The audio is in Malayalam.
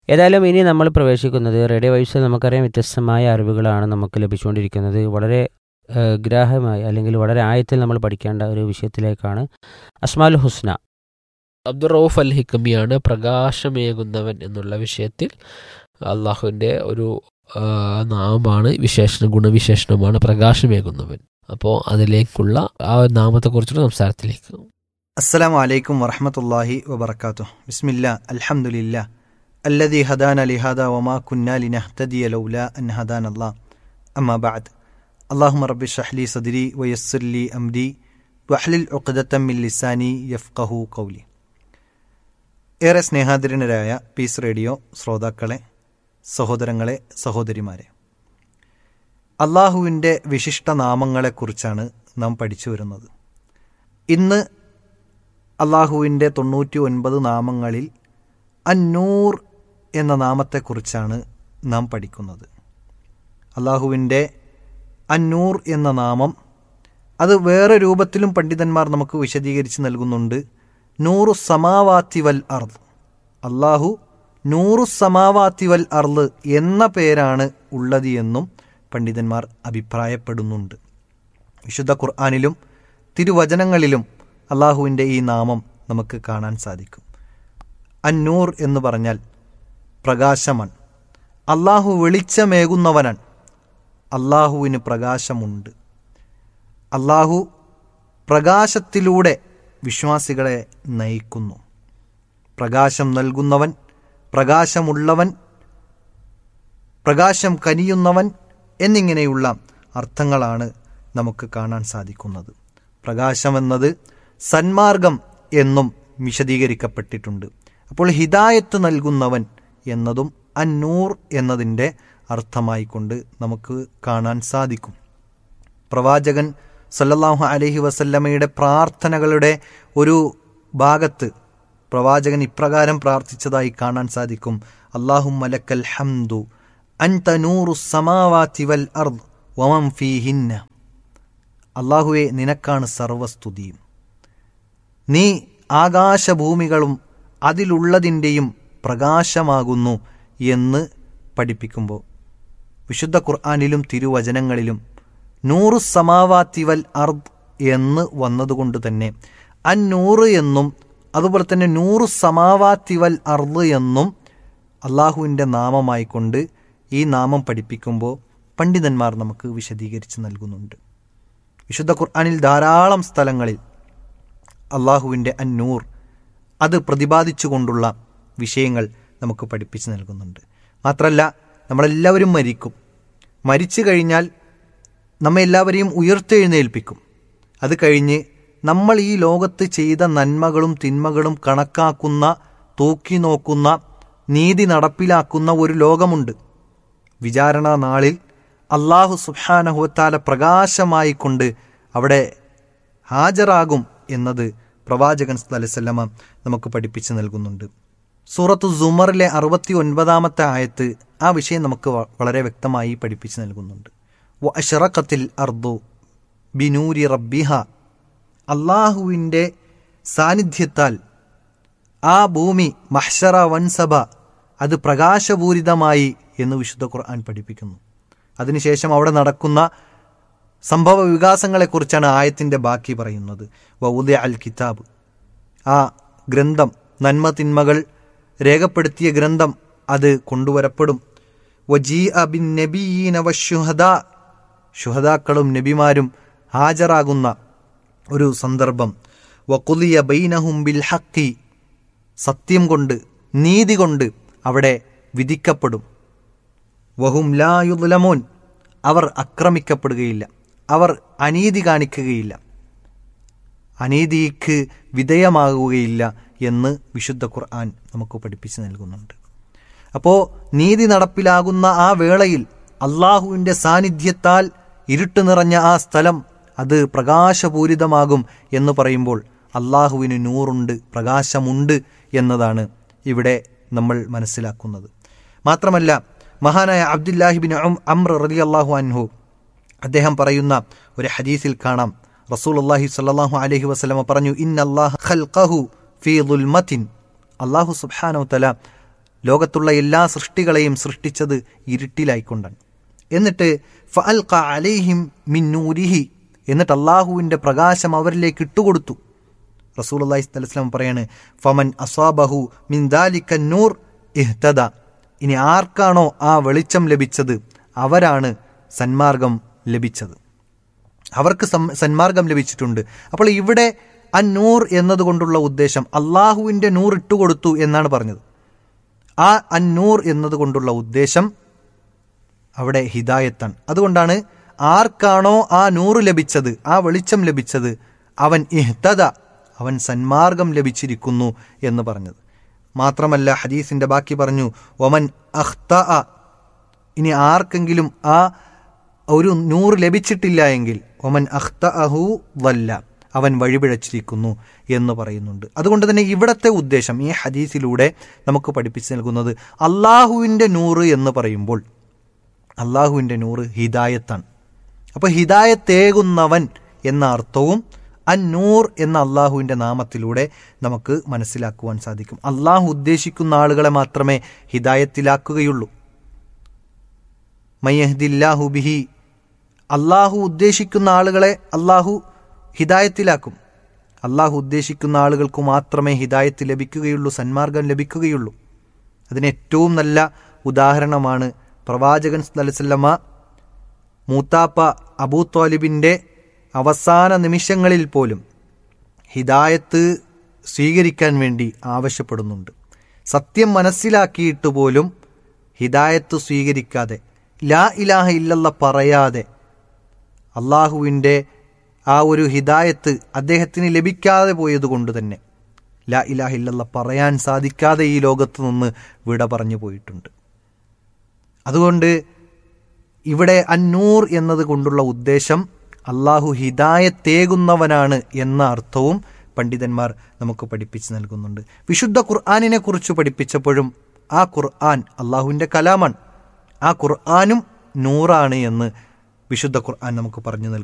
ഏതായാലും ഇനി നമ്മൾ പ്രവേശിക്കുന്നത് റേഡിയോ വൈബ്സിൽ നമുക്കറിയാം വ്യത്യസ്തമായ അറിവുകളാണ് നമുക്ക് ലഭിച്ചുകൊണ്ടിരിക്കുന്നത് വളരെ ഏഹ്, ഗ്രാഹ്യമായി അല്ലെങ്കിൽ വളരെ ആയത്തിൽ നമ്മൾ പഠിക്കേണ്ട ഒരു വിഷയത്തിലേക്കാണ് അസ്മാൽ ഹുസ്ന അബ്ദുൾ റൌഫ് അൽ ഹിക്കമിയാണ് പ്രകാശമേകുന്നവൻ എന്നുള്ള വിഷയത്തിൽ അള്ളാഹുവിൻ്റെ ഒരു ആ, നാമമാണ് വിശേഷണം ഗുണവിശേഷണമാണ് പ്രകാശമേകുന്നവൻ അപ്പോൾ അതിലേക്കുള്ള ആ നാമത്തെക്കുറിച്ചുള്ള സംസാരത്തിലേക്ക് അസ്സലാമു അലൈക്കും വറഹമത്തല്ലാഹി വബർക്കാത്തു ബിസ്മില്ല അൽഹംദുലില്ലാ അല്ലദി ഹദാന ലിഹാദ വമാ കുന്നാ ലിനഹ്തദിയ ലൗല അൻ ഹദാന അല്ലാ അമ്മാ ബഅദ് അല്ലാഹുമ്മ റബ്ബി ഷ്റഹ്ലി സദ്രി വയസ്സിർ ലി അംരി വഹ്ലിൽ ഉഖ്ദത്തം മിൻ ലിസാനി യഫ്ഖഹു ഖൗലി ഏറെ സ്നേഹാദരനരായ പീസ് റേഡിയോ ശ്രോതാക്കളെ സഹോദരങ്ങളെ സഹോദരിമാരെ അള്ളാഹുവിൻ്റെ വിശിഷ്ട നാമങ്ങളെക്കുറിച്ചാണ് നാം പഠിച്ചു വരുന്നത് ഇന്ന് അള്ളാഹുവിൻ്റെ തൊണ്ണൂറ്റി ഒൻപത് നാമങ്ങളിൽ അന്നൂർ എന്ന നാമത്തെക്കുറിച്ചാണ് നാം പഠിക്കുന്നത് അള്ളാഹുവിൻ്റെ അന്നൂർ എന്ന നാമം അത് വേറെ രൂപത്തിലും പണ്ഡിതന്മാർ നമുക്ക് വിശദീകരിച്ച് നൽകുന്നുണ്ട് നൂറു സമാവാത്തി വൽ അർദ് അള്ളാഹു നൂറു സമാവാത്തി വൽ അർദ് എന്ന പേരാണ് ഉള്ളത് എന്നും പണ്ഡിതന്മാർ അഭിപ്രായപ്പെടുന്നുണ്ട് വിശുദ്ധ ഖുർആാനിലും തിരുവചനങ്ങളിലും അള്ളാഹുവിൻ്റെ ഈ നാമം നമുക്ക് കാണാൻ സാധിക്കും അന്നൂർ എന്ന് പറഞ്ഞാൽ പ്രകാശമാണ് അള്ളാഹു വെളിച്ചമേകുന്നവനാണ് അള്ളാഹുവിന് പ്രകാശമുണ്ട് അള്ളാഹു പ്രകാശത്തിലൂടെ വിശ്വാസികളെ നയിക്കുന്നു പ്രകാശം നൽകുന്നവൻ പ്രകാശമുള്ളവൻ പ്രകാശം കനിയുന്നവൻ എന്നിങ്ങനെയുള്ള അർത്ഥങ്ങളാണ് നമുക്ക് കാണാൻ സാധിക്കുന്നത് പ്രകാശമെന്നത് സന്മാർഗം എന്നും വിശദീകരിക്കപ്പെട്ടിട്ടുണ്ട് അപ്പോൾ ഹിദായത്ത് നൽകുന്നവൻ എന്നതും അന്നൂർ എന്നതിൻ്റെ അർത്ഥമായിക്കൊണ്ട് നമുക്ക് കാണാൻ സാധിക്കും പ്രവാചകൻ സല്ലല്ലാഹു അലൈഹി വസല്ലമയുടെ പ്രാർത്ഥനകളുടെ ഒരു ഭാഗത്ത് പ്രവാചകൻ ഇപ്രകാരം പ്രാർത്ഥിച്ചതായി കാണാൻ സാധിക്കും അള്ളാഹു മലക്കൽ ഹംദു അൻത നൂറു സമാവാത്തി വൽ അർദ് വമം ഫീഹിന്ന അള്ളാഹുവെ നിനക്കാണ് സർവസ്തുതിയും നീ ആകാശഭൂമികളും അതിലുള്ളതിൻ്റെയും പ്രകാശമാകുന്നു എന്ന് പഠിപ്പിക്കുമ്പോൾ വിശുദ്ധ ഖുർആാനിലും തിരുവചനങ്ങളിലും നൂറു സമാവാത്തി വൽ അർദ് എന്ന് വന്നതുകൊണ്ട് തന്നെ അന്നൂറ് എന്നും അതുപോലെ തന്നെ നൂറു സമാവാത്തി വൽ അർദ് എന്നും അള്ളാഹുവിൻ്റെ നാമമായിക്കൊണ്ട് ഈ നാമം പഠിപ്പിക്കുമ്പോൾ പണ്ഡിതന്മാർ നമുക്ക് വിശദീകരിച്ച് നൽകുന്നുണ്ട് വിശുദ്ധ ഖുർആാനിൽ ധാരാളം സ്ഥലങ്ങളിൽ അള്ളാഹുവിൻ്റെ അന്നൂർ അത് പ്രതിപാദിച്ചുകൊണ്ടുള്ള വിഷയങ്ങൾ നമുക്ക് പഠിപ്പിച്ച് നൽകുന്നുണ്ട് മാത്രമല്ല നമ്മളെല്ലാവരും മരിക്കും മരിച്ചു കഴിഞ്ഞാൽ നമ്മെ എല്ലാവരെയും ഉയർത്തെഴുന്നേൽപ്പിക്കും അത് കഴിഞ്ഞ് നമ്മൾ ഈ ലോകത്ത് ചെയ്ത നന്മകളും തിന്മകളും കണക്കാക്കുന്ന തൂക്കി നോക്കുന്ന നീതി നടപ്പിലാക്കുന്ന ഒരു ലോകമുണ്ട് വിചാരണ നാളിൽ അള്ളാഹു സുഹാനഹുത്താല പ്രകാശമായിക്കൊണ്ട് അവിടെ ഹാജരാകും എന്നത് പ്രവാചകൻ സ്ഥലസല്ലമ നമുക്ക് പഠിപ്പിച്ചു നൽകുന്നുണ്ട് സൂറത്തു സുമറിലെ അറുപത്തി ഒൻപതാമത്തെ ആയത്ത് ആ വിഷയം നമുക്ക് വ- വളരെ വ്യക്തമായി പഠിപ്പിച്ചു നൽകുന്നുണ്ട് വ അഷറക്കത്തിൽ അർദു ബിനൂരി റബ്ബിഹ അള്ളാഹുവിൻ്റെ സാന്നിധ്യത്താൽ ആ ഭൂമി മഹ്ഷറ വൻസഭ അത് പ്രകാശപൂരിതമായി എന്ന് വിശുദ്ധ ഖുർആൻ പഠിപ്പിക്കുന്നു അതിനുശേഷം അവിടെ നടക്കുന്ന സംഭവ വികാസങ്ങളെക്കുറിച്ചാണ് ആയത്തിൻ്റെ ബാക്കി പറയുന്നത് വൗദ അൽ കിതാബ് ആ ഗ്രന്ഥം നന്മ തിന്മകൾ രേഖപ്പെടുത്തിയ ഗ്രന്ഥം അത് കൊണ്ടുവരപ്പെടും വജീ അബിൻ നബീന വശുഹദ ശുഹദാക്കളും നബിമാരും ഹാജരാകുന്ന ഒരു സന്ദർഭം വക്കുലിയ ബൈനഹും ബിൽ ഹക്കി സത്യം കൊണ്ട് നീതി കൊണ്ട് അവിടെ വിധിക്കപ്പെടും വഹും ലായുലമോൻ അവർ ആക്രമിക്കപ്പെടുകയില്ല അവർ അനീതി കാണിക്കുകയില്ല അനീതിക്ക് വിധേയമാകുകയില്ല എന്ന് വിശുദ്ധ ഖുർആൻ നമുക്ക് പഠിപ്പിച്ചു നൽകുന്നുണ്ട് അപ്പോൾ നീതി നടപ്പിലാകുന്ന ആ വേളയിൽ അള്ളാഹുവിൻ്റെ സാന്നിധ്യത്താൽ ഇരുട്ട് നിറഞ്ഞ ആ സ്ഥലം അത് പ്രകാശപൂരിതമാകും എന്ന് പറയുമ്പോൾ അള്ളാഹുവിന് നൂറുണ്ട് പ്രകാശമുണ്ട് എന്നതാണ് ഇവിടെ നമ്മൾ മനസ്സിലാക്കുന്നത് മാത്രമല്ല മഹാനായ അബ്ദുല്ലാഹിബിൻ അമ്ര റലി അള്ളാഹു അൻഹു അദ്ദേഹം പറയുന്ന ഒരു ഹദീസിൽ കാണാം റസൂൽ അള്ളാഹി സല്ലാഹു അലഹി വസ്ലമ പറഞ്ഞു ഇൻ അള്ളാഹു ഖൽഖഹു ഫീ ദുൽമത്തിൻ അള്ളാഹു സുബ്ഹാനഹു തല ലോകത്തുള്ള എല്ലാ സൃഷ്ടികളെയും സൃഷ്ടിച്ചത് ഇരുട്ടിലായിക്കൊണ്ടാണ് എന്നിട്ട് ഫഅൽ അലൈഹിം മിന്നൂരിഹി എന്നിട്ട് അള്ളാഹുവിൻ്റെ പ്രകാശം അവരിലേക്ക് ഇട്ടുകൊടുത്തു റസൂൽ അള്ളാഹി സ്വലം പറയാണ് ഫമൻ അസാബഹു മിൻ ദാലിക നൂർ ഇഹ്തദ ഇനി ആർക്കാണോ ആ വെളിച്ചം ലഭിച്ചത് അവരാണ് സന്മാർഗം ലഭിച്ചത് അവർക്ക് സം- സന്മാർഗം ലഭിച്ചിട്ടുണ്ട് അപ്പോൾ ഇവിടെ അന്നൂർ എന്നതുകൊണ്ടുള്ള ഉദ്ദേശം അള്ളാഹുവിൻ്റെ നൂർ ഇട്ടുകൊടുത്തു എന്നാണ് പറഞ്ഞത് ആ അന്നൂർ എന്നതുകൊണ്ടുള്ള ഉദ്ദേശം അവിടെ ഹിദായത്താണ് അതുകൊണ്ടാണ് ആർക്കാണോ ആ നൂറ് ലഭിച്ചത് ആ വെളിച്ചം ലഭിച്ചത് അവൻ ഇഹ്തദ അവൻ സന്മാർഗം ലഭിച്ചിരിക്കുന്നു എന്ന് പറഞ്ഞത് മാത്രമല്ല ഹദീസിന്റെ ബാക്കി പറഞ്ഞു ഒമൻ അഖ്ത ഇനി ആർക്കെങ്കിലും ആ ഒരു നൂറ് ലഭിച്ചിട്ടില്ല എങ്കിൽ ഒമൻ അഖ്ത അഹു വല്ല അവൻ വഴിപിഴച്ചിരിക്കുന്നു എന്ന് പറയുന്നുണ്ട് അതുകൊണ്ട് തന്നെ ഇവിടത്തെ ഉദ്ദേശം ഈ ഹദീസിലൂടെ നമുക്ക് പഠിപ്പിച്ചു നൽകുന്നത് അള്ളാഹുവിൻ്റെ നൂറ് എന്ന് പറയുമ്പോൾ അള്ളാഹുവിൻ്റെ നൂറ് ഹിദായത്താണ് അപ്പോൾ ഹിദായത്തേകുന്നവൻ എന്ന അർത്ഥവും അന്നൂർ എന്ന അള്ളാഹുവിൻ്റെ നാമത്തിലൂടെ നമുക്ക് മനസ്സിലാക്കുവാൻ സാധിക്കും അള്ളാഹു ഉദ്ദേശിക്കുന്ന ആളുകളെ മാത്രമേ ഹിദായത്തിലാക്കുകയുള്ളൂ മയ്യഹ്ദില്ലാഹു ബിഹി അള്ളാഹു ഉദ്ദേശിക്കുന്ന ആളുകളെ അള്ളാഹു ഹിദായത്തിലാക്കും അള്ളാഹു ഉദ്ദേശിക്കുന്ന ആളുകൾക്ക് മാത്രമേ ഹിദായത്ത് ലഭിക്കുകയുള്ളൂ സന്മാർഗം ലഭിക്കുകയുള്ളൂ അതിന് ഏറ്റവും നല്ല ഉദാഹരണമാണ് പ്രവാചകൻ സല്ലല്ലാഹു മൂത്താപ്പ അബൂ ത്വാലിബിൻ്റെ അവസാന നിമിഷങ്ങളിൽ പോലും ഹിദായത്ത് സ്വീകരിക്കാൻ വേണ്ടി ആവശ്യപ്പെടുന്നുണ്ട് സത്യം മനസ്സിലാക്കിയിട്ട് പോലും ഹിദായത്ത് സ്വീകരിക്കാതെ ലാ ഇലാഹ ഇല്ലല്ല പറയാതെ അള്ളാഹുവിൻ്റെ ആ ഒരു ഹിദായത്ത് അദ്ദേഹത്തിന് ലഭിക്കാതെ പോയതുകൊണ്ട് തന്നെ ലാ ഇലാഹ ഇല്ലല്ല പറയാൻ സാധിക്കാതെ ഈ ലോകത്ത് നിന്ന് വിട പറഞ്ഞു പോയിട്ടുണ്ട് അതുകൊണ്ട് ഇവിടെ അന്നൂർ എന്നത് കൊണ്ടുള്ള ഉദ്ദേശം അള്ളാഹു ഹിദായത്തേകുന്നവനാണ് എന്ന അർത്ഥവും പണ്ഡിതന്മാർ നമുക്ക് പഠിപ്പിച്ചു നൽകുന്നുണ്ട് വിശുദ്ധ ഖുർആാനിനെ കുറിച്ച് പഠിപ്പിച്ചപ്പോഴും ആ ഖുർആൻ അള്ളാഹുവിൻ്റെ കലാമാണ് ആ ഖുർആാനും നൂറാണ് എന്ന് വിശുദ്ധ ഖുർആൻ നമുക്ക് പറഞ്ഞു നൽകുന്നു